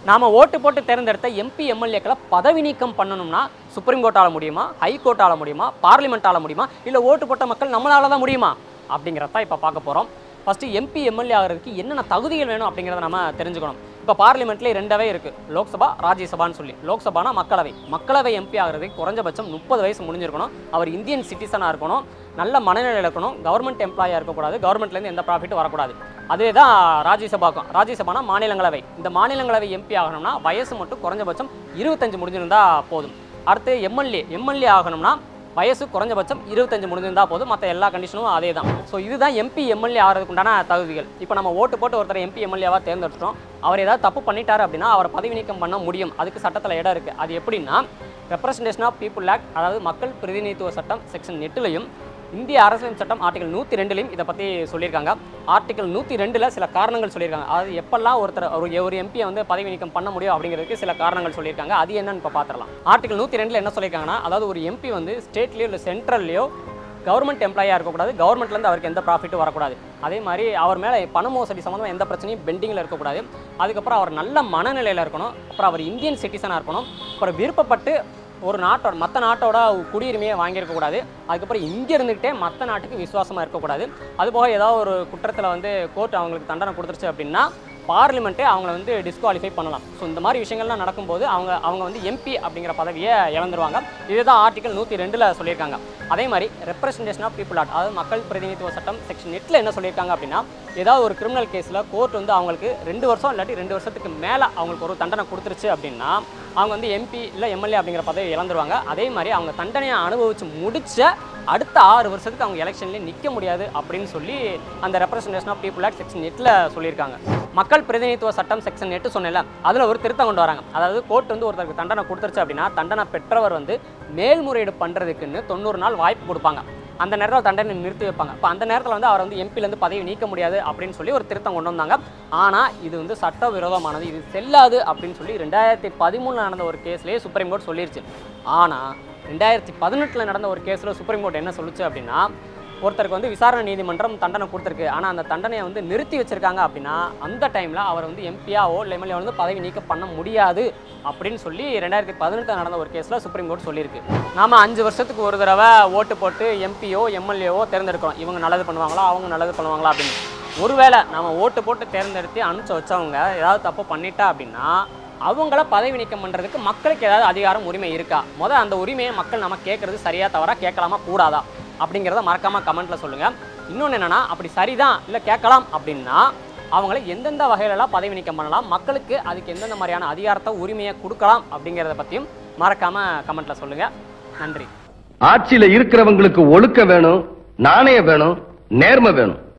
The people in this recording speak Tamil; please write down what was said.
நாம ஓட்டு போட்டு தேர்ந்தெடுத்த எம்பி எம்எல்ஏக்களை பதவி நீக்கம் பண்ணணும்னா சுப்ரீம் கோர்ட்டால முடியுமா ஹை கோர்ட்டால முடியுமா பார்லிமெண்ட்டால முடியுமா இல்லை ஓட்டு போட்ட மக்கள் நம்மளால தான் முடியுமா அப்படிங்கிறத இப்போ பார்க்க போகிறோம் ஃபஸ்ட்டு எம்பி எம்எல்ஏ ஆகிறதுக்கு என்னென்ன தகுதிகள் வேணும் அப்படிங்கிறத நம்ம தெரிஞ்சுக்கணும் இப்போ பார்லிமெண்ட்லேயே ரெண்டவே இருக்குது லோக்சபா ராஜ்யசபான்னு சொல்லி லோக்சபானா மக்களவை மக்களவை எம்பி ஆகிறதுக்கு குறைஞ்சபட்சம் முப்பது வயசு முடிஞ்சிருக்கணும் அவர் இந்தியன் சிட்டிசனாக இருக்கணும் நல்ல மனநிலையில் இருக்கணும் கவர்மெண்ட் எம்ப்ளாயாக இருக்கக்கூடாது கவர்மெண்ட்லேருந்து எந்த ப்ராஃபிட்டும் வரக்கூடாது அதுவே தான் ராஜ்யசபாக்கும் ராஜ்யசபானா மாநிலங்களவை இந்த மாநிலங்களவை எம்பி ஆகணும்னா வயசு மட்டும் குறைஞ்சபட்சம் இருபத்தஞ்சு முடிஞ்சிருந்தா போதும் அடுத்து எம்எல்ஏ எம்எல்ஏ ஆகணும்னா வயசு குறைஞ்சபட்சம் இருபத்தஞ்சு முடிஞ்சிருந்தா போதும் மற்ற எல்லா கண்டிஷனும் அதே தான் ஸோ இதுதான் எம்பி எம்எல்ஏ ஆகிறதுக்கு உண்டான தகுதிகள் இப்போ நம்ம ஓட்டு போட்டு ஒருத்தர் எம்பி எம்எல்ஏவாக தேர்ந்தெடுத்துட்டோம் அவர் ஏதாவது தப்பு பண்ணிட்டாரு அப்படின்னா அவரை பதவி நீக்கம் பண்ண முடியும் அதுக்கு சட்டத்தில் இடம் இருக்குது அது எப்படின்னா ரெப்ரசன்டேஷன் ஆஃப் பீப்புள் ஆக்ட் அதாவது மக்கள் பிரதிநிதித்துவ சட்டம் செக்ஷன் எட்டுலையும் இந்திய அரசியல் சட்டம் ஆர்டிகல் நூற்றி ரெண்டுலையும் இதை பற்றி சொல்லியிருக்காங்க ஆர்டிகல் நூற்றி ரெண்டில் சில காரணங்கள் சொல்லியிருக்காங்க அதாவது எப்பெல்லாம் ஒருத்தர் ஒரு ஒரு எம்பியை வந்து பதவி நீக்கம் பண்ண முடியும் அப்படிங்கிறதுக்கு சில காரணங்கள் சொல்லியிருக்காங்க அது என்னன்னு இப்போ பார்த்துடலாம் ஆர்டிகல் நூற்றி ரெண்டில் என்ன சொல்லியிருக்காங்கன்னா அதாவது ஒரு எம்பி வந்து ஸ்டேட்லேயோ இல்லை சென்ட்ரல்லையோ கவர்மெண்ட் எம்ப்ளாயாக இருக்கக்கூடாது கவர்மெண்ட்லேருந்து அவருக்கு எந்த ப்ராஃபிட்டும் வரக்கூடாது அதே மாதிரி அவர் மேலே பண மோசடி சம்மந்தமாக எந்த பிரச்சனையும் பெண்டிங்கில் இருக்கக்கூடாது அதுக்கப்புறம் அவர் நல்ல மனநிலையில் இருக்கணும் அப்புறம் அவர் இந்தியன் சிட்டிசனாக இருக்கணும் அப்புறம் விருப்பப்பட்டு ஒரு நாட்டோட மற்ற நாட்டோட குடியுரிமையை வாங்கியிருக்கக்கூடாது அதுக்கப்புறம் இங்கே இருந்துக்கிட்டே மற்ற நாட்டுக்கு விசுவாசமாக இருக்கக்கூடாது அதுபோக ஏதாவது ஒரு குற்றத்தில் வந்து கோர்ட் அவங்களுக்கு தண்டனை கொடுத்துருச்சு அப்படின்னா பார்லிமெண்ட்டே அவங்கள வந்து டிஸ்குவாலிஃபை பண்ணலாம் ஸோ இந்த மாதிரி விஷயங்கள்லாம் நடக்கும்போது அவங்க அவங்க வந்து எம்பி அப்படிங்கிற பதவியை இழந்துருவாங்க இதுதான் ஆர்டிகல் நூற்றி ரெண்டில் சொல்லியிருக்காங்க அதே மாதிரி ரெப்ரசன்டேஷன் ஆஃப் பீப்புள் ஆட் அதாவது மக்கள் பிரதிநிதித்துவ சட்டம் செக்ஷன் எட்டில் என்ன சொல்லியிருக்காங்க அப்படின்னா ஏதாவது ஒரு கிரிமினல் கேஸில் கோர்ட் வந்து அவங்களுக்கு ரெண்டு வருஷம் இல்லாட்டி ரெண்டு வருஷத்துக்கு மேலே அவங்களுக்கு ஒரு தண்டனை கொடுத்துருச்சு அப்படின்னா அவங்க வந்து எம்பி இல்லை எம்எல்ஏ அப்படிங்கிற பதவி இழந்துருவாங்க அதே மாதிரி அவங்க தண்டனையை அனுபவிச்சு முடிச்ச அடுத்த ஆறு வருஷத்துக்கு அவங்க எலெக்ஷன்லேயே நிற்க முடியாது அப்படின்னு சொல்லி அந்த representation of people act section எட்டில் சொல்லியிருக்காங்க மக்கள் பிரதிநிதித்துவ சட்டம் செக்ஷன் எட்டு சொன்னேன்ல அதில் ஒரு திருத்தம் கொண்டு வராங்க அதாவது கோர்ட் வந்து ஒருத்தருக்கு தண்டனை கொடுத்துருச்சு அப்படின்னா தண்டனை பெற்றவர் வந்து மேல்முறையீடு பண்ணுறதுக்குன்னு தொண்ணூறு நாள் வாய்ப்பு கொடுப்பாங்க அந்த நேரத்தில் தண்டனை நிறுத்தி வைப்பாங்க இப்போ அந்த நேரத்தில் வந்து அவர் வந்து எம்பிலேருந்து பதவி நீக்க முடியாது அப்படின்னு சொல்லி ஒரு திருத்தம் கொண்டு வந்தாங்க ஆனால் இது வந்து சட்டவிரோதமானது இது செல்லாது அப்படின்னு சொல்லி ரெண்டாயிரத்தி பதிமூணில் நடந்த ஒரு கேஸ்லேயே சுப்ரீம் கோர்ட் சொல்லிருச்சு ஆனால் ரெண்டாயிரத்தி பதினெட்டில் நடந்த ஒரு கேஸில் சுப்ரீம் கோர்ட் என்ன சொல்லுச்சு அப்படின்னா ஒருத்தருக்கு வந்து விசாரணை நீதிமன்றம் தண்டனை கொடுத்துருக்கு ஆனால் அந்த தண்டனையை வந்து நிறுத்தி வச்சிருக்காங்க அப்படின்னா அந்த டைமில் அவர் வந்து எம்பியாவோ இல்லை எம்எல்ஏ வந்து பதவி நீக்கம் பண்ண முடியாது அப்படின்னு சொல்லி ரெண்டாயிரத்தி பதினெட்டில் நடந்த ஒரு கேஸில் சுப்ரீம் கோர்ட் சொல்லியிருக்கு நாம அஞ்சு வருஷத்துக்கு ஒரு தடவை ஓட்டு போட்டு எம்பியோ எம்எல்ஏவோ தேர்ந்தெடுக்கிறோம் இவங்க நல்லது பண்ணுவாங்களா அவங்க நல்லது பண்ணுவாங்களா அப்படின்னு ஒருவேளை நம்ம ஓட்டு போட்டு தேர்ந்தெடுத்து அனுப்பிச்சு வச்சவங்க ஏதாவது தப்பு பண்ணிட்டா அப்படின்னா அவங்கள பதவி நீக்கம் பண்ணுறதுக்கு மக்களுக்கு ஏதாவது அதிகாரம் உரிமை இருக்கா முதல் அந்த உரிமையை மக்கள் நம்ம கேட்குறது சரியா தவறா கேட்கலாமா கூடாதா அப்படிங்கிறத மறக்காமல் கமெண்ட்டில் சொல்லுங்கள் இன்னொன்று என்னென்னா அப்படி சரிதான் இல்லை கேட்கலாம் அப்படின்னா அவங்கள எந்தெந்த வகையிலலாம் பதவி நீக்கம் பண்ணலாம் மக்களுக்கு அதுக்கு எந்தெந்த மாதிரியான அதிகாரத்தை உரிமையை கொடுக்கலாம் அப்படிங்கிறத பற்றியும் மறக்காமல் கமெண்ட்டில் சொல்லுங்கள் நன்றி ஆட்சியில இருக்கிறவங்களுக்கு ஒழுக்க வேணும் நாணயம் வேணும் நேர்மை வேணும்